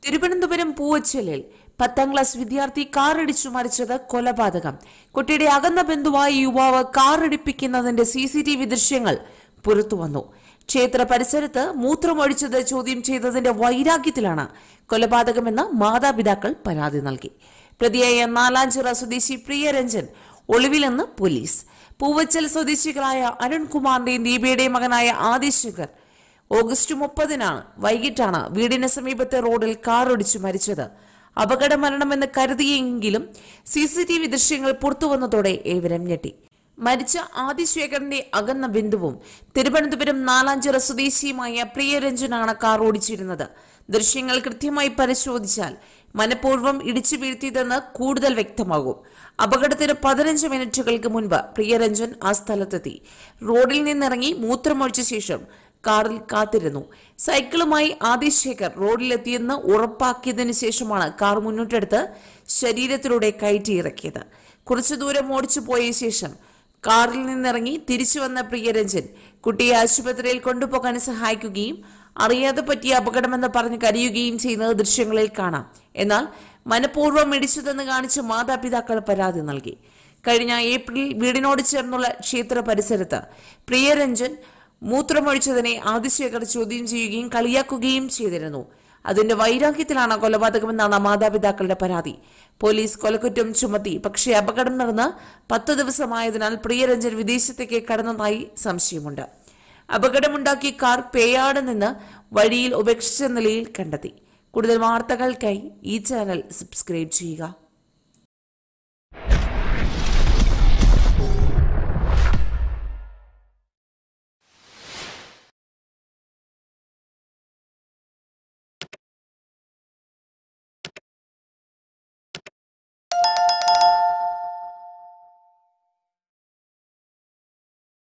തിരുവനന്തപുരം പൂവച്ചലിൽ പത്താം ക്ലാസ് വിദ്യാർത്ഥി കാറിടിച്ചു മരിച്ചത് കൊലപാതകം കുട്ടിയുടെ അകന്ന ബന്ധുവായ യുവാവ് കാറിടിപ്പിക്കുന്നതിന്റെ സി സി ടി വി ദൃശ്യങ്ങൾ പുറത്തുവന്നു ക്ഷേത്ര പരിസരത്ത് മൂത്രമൊഴിച്ചത് ചോദ്യം ചെയ്തതിന്റെ വൈരാഗ്യത്തിലാണ് കൊലപാതകമെന്ന് മാതാപിതാക്കൾ പരാതി നൽകി പ്രതിയായ നാലാഞ്ചിറ സ്വദേശി പ്രിയരഞ്ജൻ ഒളിവിലെന്ന് പോലീസ് പൂവച്ചൽ സ്വദേശികളായ അരുൺകുമാറിന്റെയും ദീപയുടെയും മകനായ ആദിശങ്കർ ഓഗസ്റ്റ് മുപ്പതിനാണ് വൈകിട്ടാണ് വീടിന് സമീപത്തെ റോഡിൽ കാർ ഒടിച്ചു മരിച്ചത് അപകട മരണമെന്ന് കരുതിയെങ്കിലും സി സി ടി വി ദൃശ്യങ്ങൾ പുറത്തുവന്നതോടെ ഏവരും ഞെട്ടി മരിച്ച ആദിശേഖരന്റെ അകന്ന ബിന്ദുവും തിരുവനന്തപുരം നാലാഞ്ചിറ സ്വദേശിയുമായ പ്രിയരഞ്ജനാണ് കാർ ഓടിച്ചിരുന്നത് ദൃശ്യങ്ങൾ കൃത്യമായി പരിശോധിച്ചാൽ മനഃപൂർവ്വം ഇടിച്ചു വീഴ്ത്തിയതെന്ന് കൂടുതൽ വ്യക്തമാകും അപകടത്തിന് പതിനഞ്ച് മിനിറ്റുകൾക്ക് മുൻപ് പ്രിയരഞ്ജൻ ആ സ്ഥലത്തെത്തി റോഡിൽ നിന്നിറങ്ങി മൂത്രമൊഴിച്ച ശേഷം കാറിൽ കാത്തിരുന്നു സൈക്കിളുമായി ആദിശേഖർ റോഡിലെത്തിയെന്ന് ഉറപ്പാക്കിയതിനു ശേഷമാണ് കാർ മുന്നോട്ടെടുത്ത് ശരീരത്തിലൂടെ കയറ്റിയിറക്കിയത് കുറച്ചു ദൂരം ഓടിച്ചു പോയ ശേഷം കാറിൽ നിന്നിറങ്ങി തിരിച്ചു വന്ന പ്രിയരഞ്ജൻ കുട്ടിയെ ആശുപത്രിയിൽ കൊണ്ടുപോകാൻ സഹായിക്കുകയും അറിയാതെ പറ്റിയ അപകടമെന്ന് പറഞ്ഞ് കരയുകയും ചെയ്യുന്നത് ദൃശ്യങ്ങളിൽ കാണാം എന്നാൽ മനഃപൂർവ്വം ഇടിച്ചതെന്ന് കാണിച്ച് മാതാപിതാക്കൾ പരാതി നൽകി കഴിഞ്ഞ ഏപ്രിൽ വീടിനോട് ചേർന്നുള്ള ക്ഷേത്ര പരിസരത്ത് പ്രിയരഞ്ജൻ മൂത്രമൊഴിച്ചതിനെ ആദിശേഖർ ചോദ്യം ചെയ്യുകയും കളിയാക്കുകയും ചെയ്തിരുന്നു അതിന്റെ വൈരാഗ്യത്തിലാണ് കൊലപാതകമെന്നാണ് മാതാപിതാക്കളുടെ പരാതി പോലീസ് കൊലക്കുറ്റം ചുമത്തി പക്ഷേ അപകടം നടന്ന് പത്ത് ദിവസമായതിനാൽ പ്രിയരഞ്ജൻ വിദേശത്തേക്ക് കടന്നതായി സംശയമുണ്ട് അപകടമുണ്ടാക്കിയ കാർ പേയാട് നിന്ന് വഴിയിൽ ഉപേക്ഷിച്ച നിലയിൽ കണ്ടെത്തി കൂടുതൽ വാർത്തകൾക്കായി ഈ ചാനൽ സബ്സ്ക്രൈബ് ചെയ്യുക